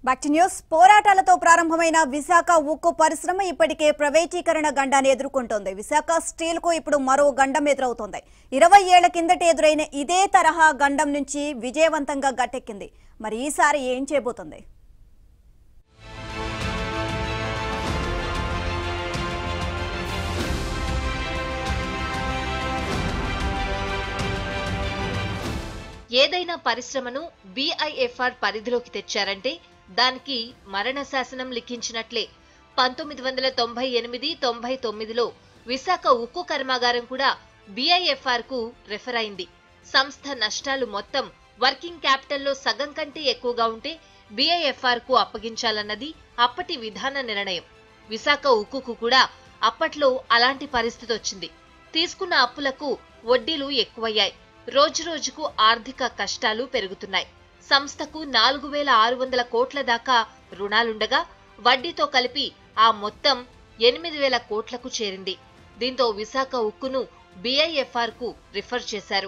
back to news పోరాటాలతో ప్రారంభమైన విశాఖ ఉక్కు పరిశ్రమ ఇప్పటికే ప్రైవేటీకరణ గండాన్ని ఎదుర్కొంటోంది విశాఖ స్టీల్ కు ఇప్పుడు మరో గండం ఎదురవుతోంది ఇరవై ఏళ్ల కిందట ఎదురైన ఇదే తరహా గండం నుంచి విజయవంతంగా గట్టెక్కింది మరి ఈసారి ఏం చేయబోతుంది ఏదైనా పరిశ్రమను బీఐఎఫ్ఆర్ పరిధిలోకి తెచ్చారంటే దానికి మరణ శాసనం లిఖించినట్లే పంతొమ్మిది వందల తొంభై ఎనిమిది తొంభై తొమ్మిదిలో విశాఖ ఉక్కు కర్మాగారం కూడా బీఐఎఫ్ఆర్ కు రెఫర్ అయింది సంస్థ నష్టాలు మొత్తం వర్కింగ్ క్యాపిటల్లో సగం కంటే ఎక్కువగా ఉంటే బీఐఎఫ్ఆర్ కు అప్పగించాలన్నది అప్పటి విధాన నిర్ణయం విశాఖ ఉక్కుకు కూడా అప్పట్లో అలాంటి పరిస్థితి వచ్చింది తీసుకున్న అప్పులకు వడ్డీలు ఎక్కువయ్యాయి రోజురోజుకు ఆర్థిక కష్టాలు పెరుగుతున్నాయి సంస్థకు నాలుగు వేల ఆరు వందల కోట్ల దాకా రుణాలుండగా వడ్డీతో కలిపి ఆ మొత్తం ఎనిమిది వేల కోట్లకు చేరింది దీంతో విశాఖ ఉక్కును బీఐఎఫ్ఆర్ కు రిఫర్ చేశారు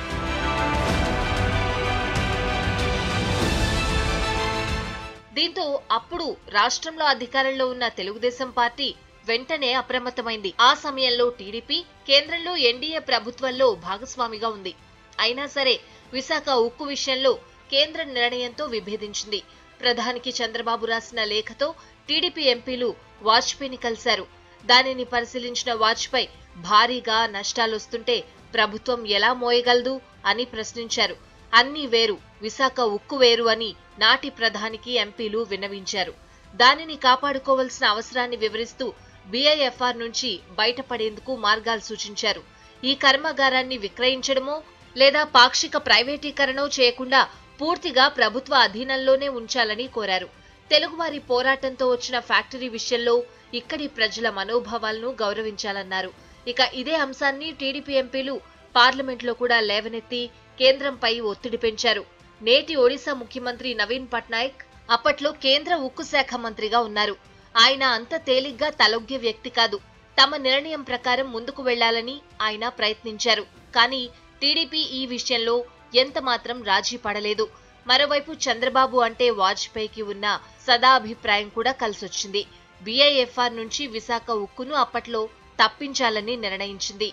దీంతో అప్పుడు రాష్ట్రంలో అధికారంలో ఉన్న తెలుగుదేశం పార్టీ వెంటనే అప్రమత్తమైంది ఆ సమయంలో టీడీపీ కేంద్రంలో ఎన్డీఏ ప్రభుత్వంలో భాగస్వామిగా ఉంది అయినా సరే విశాఖ ఉక్కు విషయంలో కేంద్ర నిర్ణయంతో విభేదించింది ప్రధానికి చంద్రబాబు రాసిన లేఖతో టీడీపీ ఎంపీలు వాజ్పేయిని కలిశారు దానిని పరిశీలించిన వాజ్పేయి భారీగా నష్టాలొస్తుంటే ప్రభుత్వం ఎలా మోయగలదు అని ప్రశ్నించారు అన్నీ వేరు విశాఖ ఉక్కు వేరు అని నాటి ప్రధానికి ఎంపీలు విన్నవించారు దానిని కాపాడుకోవాల్సిన అవసరాన్ని వివరిస్తూ బీఐఎఫ్ఆర్ నుంచి బయటపడేందుకు మార్గాలు సూచించారు ఈ కర్మాగారాన్ని విక్రయించడమో లేదా పాక్షిక ప్రైవేటీకరణో చేయకుండా పూర్తిగా ప్రభుత్వ అధీనంలోనే ఉంచాలని కోరారు తెలుగువారి పోరాటంతో వచ్చిన ఫ్యాక్టరీ విషయంలో ఇక్కడి ప్రజల మనోభావాలను గౌరవించాలన్నారు ఇక ఇదే అంశాన్ని టీడీపీ ఎంపీలు పార్లమెంట్లో కూడా లేవనెత్తి కేంద్రంపై ఒత్తిడి పెంచారు నేటి ఒడిశా ముఖ్యమంత్రి నవీన్ పట్నాయక్ అప్పట్లో కేంద్ర ఉక్కు శాఖ మంత్రిగా ఉన్నారు ఆయన అంత తేలిగ్గా తలొగ్గే వ్యక్తి కాదు తమ నిర్ణయం ప్రకారం ముందుకు వెళ్లాలని ఆయన ప్రయత్నించారు కానీ టీడీపీ ఈ విషయంలో ఎంత మాత్రం రాజీ పడలేదు మరోవైపు చంద్రబాబు అంటే వాజ్పేయికి ఉన్న సదాభిప్రాయం కూడా కలిసొచ్చింది బీఐఎఫ్ఆర్ నుంచి విశాఖ ఉక్కును అప్పట్లో తప్పించాలని నిర్ణయించింది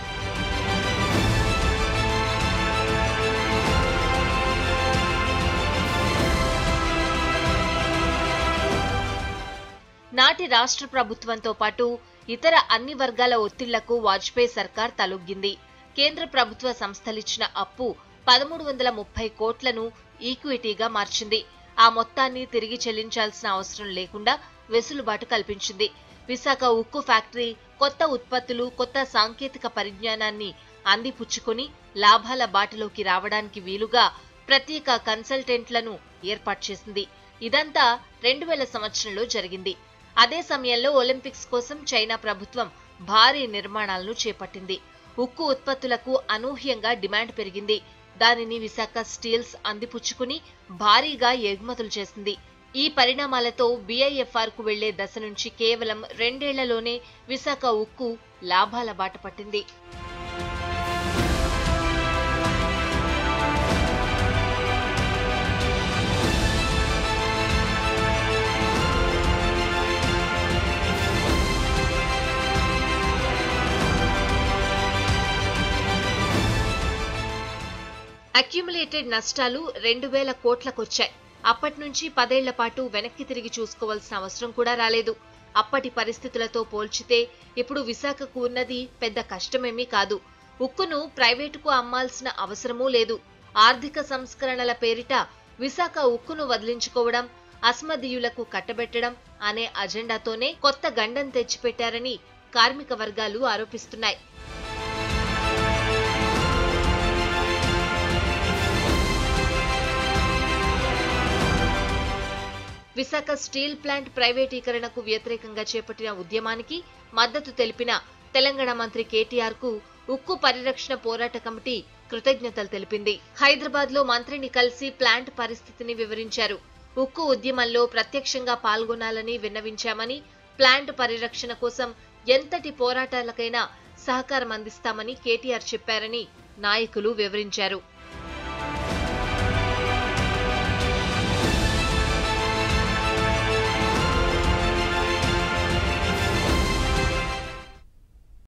నాటి రాష్ట్ర ప్రభుత్వంతో పాటు ఇతర అన్ని వర్గాల ఒత్తిళ్లకు వాజ్పేయి సర్కార్ తలొగ్గింది కేంద్ర ప్రభుత్వ సంస్థలిచ్చిన అప్పు పదమూడు వందల ముప్పై కోట్లను ఈక్విటీగా మార్చింది ఆ మొత్తాన్ని తిరిగి చెల్లించాల్సిన అవసరం లేకుండా వెసులుబాటు కల్పించింది విశాఖ ఉక్కు ఫ్యాక్టరీ కొత్త ఉత్పత్తులు కొత్త సాంకేతిక పరిజ్ఞానాన్ని అందిపుచ్చుకొని లాభాల బాటలోకి రావడానికి వీలుగా ప్రత్యేక కన్సల్టెంట్లను ఏర్పాటు చేసింది ఇదంతా రెండు వేల సంవత్సరంలో జరిగింది అదే సమయంలో ఒలింపిక్స్ కోసం చైనా ప్రభుత్వం భారీ నిర్మాణాలను చేపట్టింది ఉక్కు ఉత్పత్తులకు అనూహ్యంగా డిమాండ్ పెరిగింది దానిని విశాఖ స్టీల్స్ అందిపుచ్చుకుని భారీగా ఎగుమతులు చేసింది ఈ పరిణామాలతో బీఐఎఫ్ఆర్ కు వెళ్లే దశ నుంచి కేవలం రెండేళ్లలోనే విశాఖ ఉక్కు లాభాల బాట పట్టింది అక్యుములేటెడ్ నష్టాలు రెండు వేల కోట్లకొచ్చాయి అప్పటి నుంచి పదేళ్ల పాటు వెనక్కి తిరిగి చూసుకోవాల్సిన అవసరం కూడా రాలేదు అప్పటి పరిస్థితులతో పోల్చితే ఇప్పుడు విశాఖకు ఉన్నది పెద్ద కష్టమేమీ కాదు ఉక్కును ప్రైవేటుకు అమ్మాల్సిన అవసరమూ లేదు ఆర్థిక సంస్కరణల పేరిట విశాఖ ఉక్కును వదిలించుకోవడం అస్మదీయులకు కట్టబెట్టడం అనే అజెండాతోనే కొత్త గండం తెచ్చిపెట్టారని కార్మిక వర్గాలు ఆరోపిస్తున్నాయి విశాఖ స్టీల్ ప్లాంట్ ప్రైవేటీకరణకు వ్యతిరేకంగా చేపట్టిన ఉద్యమానికి మద్దతు తెలిపిన తెలంగాణ మంత్రి కేటీఆర్ కు ఉక్కు పరిరక్షణ పోరాట కమిటీ కృతజ్ఞతలు తెలిపింది హైదరాబాద్ లో మంత్రిని కలిసి ప్లాంట్ పరిస్థితిని వివరించారు ఉక్కు ఉద్యమంలో ప్రత్యక్షంగా పాల్గొనాలని విన్నవించామని ప్లాంట్ పరిరక్షణ కోసం ఎంతటి పోరాటాలకైనా సహకారం అందిస్తామని కేటీఆర్ చెప్పారని నాయకులు వివరించారు